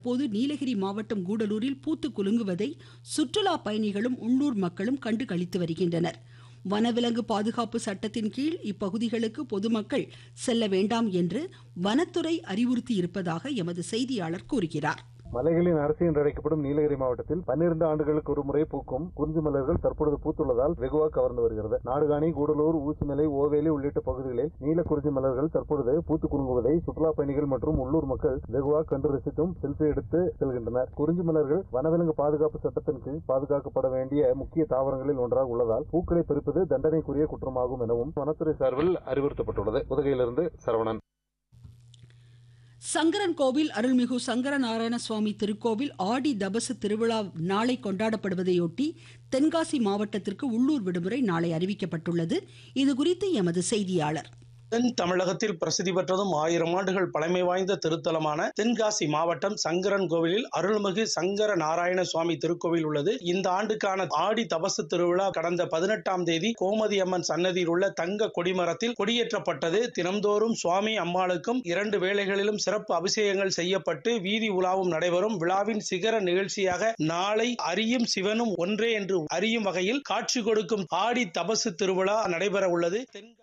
போது நீலகிரி மாவட்டம் கூடலூரில் பூத்து குலுங்குவதை சுற்றுலா பயணிகளும் உள்ளூர் மக்களும் கண்டு களித்து வருகின்றனர் வனவிலங்கு பாதுகாப்பு சட்டத்தின் கீழ் இப்பகுதிகளுக்கு பொதுமக்கள் செல்ல வேண்டாம் என்று வனத்துறை அறிவுறுத்தி இருப்பதாக எமது செய்தியாளர் கூறுகிறார் மலைகளின் அரசு என்று அழைக்கப்படும் நீலகிரி மாவட்டத்தில் பன்னிரண்டு ஆண்டுகளுக்கு ஒரு முறை பூக்கும் குறிஞ்சி மலர்கள் தற்பொழுது பூத்துள்ளதால் வெகுவாக கவர்ந்து வருகிறது நாடுகாணி கூடலூர் ஊசிமலை ஓவேலி உள்ளிட்ட பகுதிகளில் நீல குறிஞ்சி மலர்கள் தற்பொழுது பூத்து குலுங்குவதை சுற்றுலா பயணிகள் மற்றும் உள்ளூர் மக்கள் வெகுவாக கண்டு ரசித்தும் செல்ஃபி எடுத்து செல்கின்றனர் குறிஞ்சி மலர்கள் வனவிலங்கு பாதுகாப்பு சட்டத்தின் கீழ் பாதுகாக்கப்பட வேண்டிய முக்கிய தாவரங்களில் ஒன்றாக உள்ளதால் பூக்களை பறிப்பது தண்டனைக்குரிய குற்றமாகும் எனவும் வனத்துறை சார்பில் அறிவுறுத்தப்பட்டுள்ளது உதகையிலிருந்து சரவணன் சங்கரன் கோவில் அருள்மிகு சங்கர நாராயண சுவாமி திருக்கோவில் ஆடி தபசு திருவிழா நாளை கொண்டாடப்படுவதையொட்டி தென்காசி மாவட்டத்திற்கு உள்ளூர் விடுமுறை நாளை அறிவிக்கப்பட்டுள்ளது இதுகுறித்து எமது செய்தியாளர் தென் தமிழகத்தில் பிரசித்தி பெற்றதும் ஆயிரம் ஆண்டுகள் பழமை வாய்ந்த திருத்தலமான தென்காசி மாவட்டம் சங்கரன் கோவிலில் அருள்மிகு சங்கர நாராயண சுவாமி திருக்கோவில் உள்ளது இந்த ஆண்டுக்கான ஆடி தபசு திருவிழா கடந்த பதினெட்டாம் தேதி கோமதி அம்மன் சன்னதியில் உள்ள தங்க கொடிமரத்தில் கொடியேற்றப்பட்டது தினம்தோறும் சுவாமி அம்மாளுக்கும் இரண்டு வேளைகளிலும் சிறப்பு அபிஷேகங்கள் செய்யப்பட்டு வீதி உலாவும் நடைபெறும் விழாவின் சிகர நிகழ்ச்சியாக நாளை அரியும் சிவனும் ஒன்றே என்று அறியும் வகையில் காட்சி கொடுக்கும் ஆடி தபசு திருவிழா நடைபெற உள்ளது தென்கா